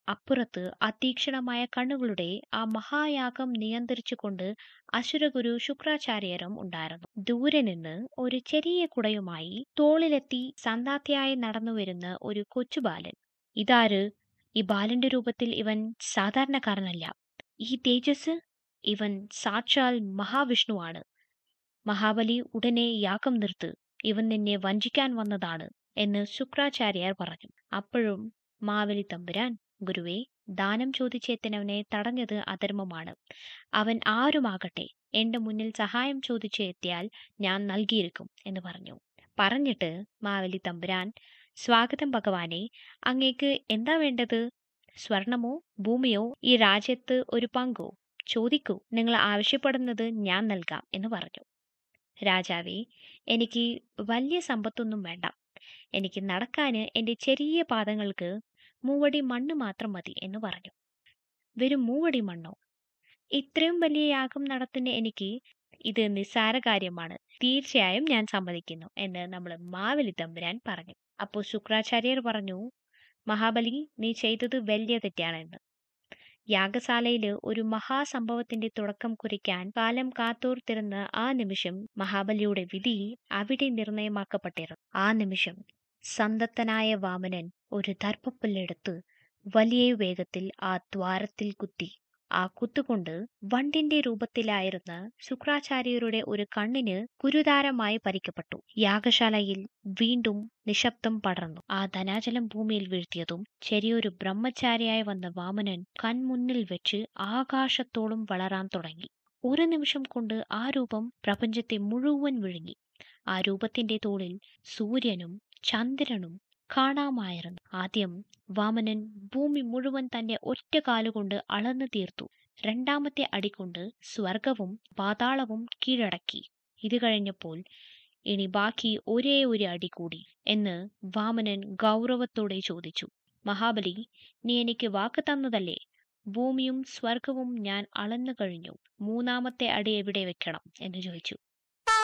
അപ്പുറത്ത് അതീക്ഷണമായ കണ്ണുകളുടെ ആ മഹായാഗം നിയന്ത്രിച്ചുകൊണ്ട് അസുരഗുരു ശുക്രാചാര്യരും ഉണ്ടായിരുന്നു ദൂരെ നിന്ന് ഒരു ചെറിയ കുടയുമായി തോളിലെത്തി സന്താത്തിയായി നടന്നുവരുന്ന ഒരു കൊച്ചുബാലൻ ഇതാര് ഈ ബാലന്റെ രൂപത്തിൽ ഇവൻ സാധാരണക്കാരനല്ല ഈ തേജസ് ഇവൻ സാക്ഷാൽ മഹാവിഷ്ണുവാണ് മഹാബലി ഉടനെ യാഗം നിർത്ത് ഇവൻ നിന്നെ വഞ്ചിക്കാൻ വന്നതാണ് എന്ന് ശുക്രാചാര്യർ പറഞ്ഞു അപ്പോഴും മാവലി തമ്പുരാൻ ഗുരുവേ ദാനം ചോദിച്ചെത്തിനവനെ തടഞ്ഞത് അധർമ്മമാണ് അവൻ ആരുമാകട്ടെ എന്റെ മുന്നിൽ സഹായം ചോദിച്ചു എത്തിയാൽ ഞാൻ നൽകിയിരിക്കും എന്ന് പറഞ്ഞു പറഞ്ഞിട്ട് മാവലി തമ്പുരാൻ സ്വാഗതം ഭഗവാനെ അങ്ങേക്ക് എന്താ വേണ്ടത് സ്വർണമോ ഭൂമിയോ ഈ രാജ്യത്ത് ഒരു പങ്കോ ചോദിക്കൂ നിങ്ങൾ ആവശ്യപ്പെടുന്നത് ഞാൻ നൽകാം എന്ന് പറഞ്ഞു രാജാവേ എനിക്ക് വലിയ സമ്പത്തൊന്നും വേണ്ട എനിക്ക് നടക്കാന് എൻ്റെ ചെറിയ പാദങ്ങൾക്ക് മൂവടി മണ്ണ് മാത്രം മതി എന്ന് പറഞ്ഞു വെറും മൂവടി മണ്ണോ ഇത്രയും വലിയ യാഗം നടത്തുന്ന എനിക്ക് ഇത് നിസ്സാര കാര്യമാണ് തീർച്ചയായും ഞാൻ സമ്മതിക്കുന്നു എന്ന് നമ്മൾ മാവലി തമ്പുരാൻ പറഞ്ഞു അപ്പോൾ ശുക്രാചാര്യർ പറഞ്ഞു മഹാബലി നീ ചെയ്തത് വലിയ തെറ്റാണെന്ന് യാഗശാലയിൽ ഒരു മഹാസംഭവത്തിന്റെ തുടക്കം കുറിക്കാൻ കാലം കാത്തോർത്തിരുന്ന ആ നിമിഷം മഹാബലിയുടെ വിധി അവിടെ നിർണയമാക്കപ്പെട്ടിരുന്നു ആ നിമിഷം സന്തത്തനായ വാമനൻ ഒരു ദർഭപ്പുല്ലെടുത്ത് വലിയ വേഗത്തിൽ ആ ദ്വാരത്തിൽ കുത്തി ആ കുത്തുകൊണ്ട് വണ്ടിന്റെ രൂപത്തിലായിരുന്ന ശുക്രാചാര്യരുടെ ഒരു കണ്ണിന് ഗുരുതാരമായി പരിക്കപ്പെട്ടു യാഗശാലയിൽ വീണ്ടും നിശബ്ദം പടർന്നു ആ ധനാചലം ഭൂമിയിൽ വീഴ്ത്തിയതും ചെറിയൊരു ബ്രഹ്മചാരിയായി വന്ന വാമനൻ കൺമുന്നിൽ വെച്ച് ആകാശത്തോളം വളരാൻ തുടങ്ങി ഒരു നിമിഷം കൊണ്ട് ആ രൂപം പ്രപഞ്ചത്തെ മുഴുവൻ വിഴുങ്ങി ആ രൂപത്തിന്റെ തോളിൽ സൂര്യനും ചന്ദ്രനും കാണാമായിരുന്നു ആദ്യം വാമനൻ ഭൂമി മുഴുവൻ തന്റെ ഒറ്റ കാലുകൊണ്ട് അളന്നു തീർത്തു രണ്ടാമത്തെ അടികൊണ്ട് സ്വർഗവും പാതാളവും കീഴടക്കി ഇത് കഴിഞ്ഞപ്പോൾ ഇനി ബാക്കി ഒരേ ഒരു അടി കൂടി എന്ന് വാമനൻ ഗൗരവത്തോടെ ചോദിച്ചു മഹാബലി നീ എനിക്ക് വാക്ക് തന്നതല്ലേ ഭൂമിയും സ്വർഗവും ഞാൻ അളന്നു കഴിഞ്ഞു മൂന്നാമത്തെ അടി എവിടെ വെക്കണം എന്ന് ചോദിച്ചു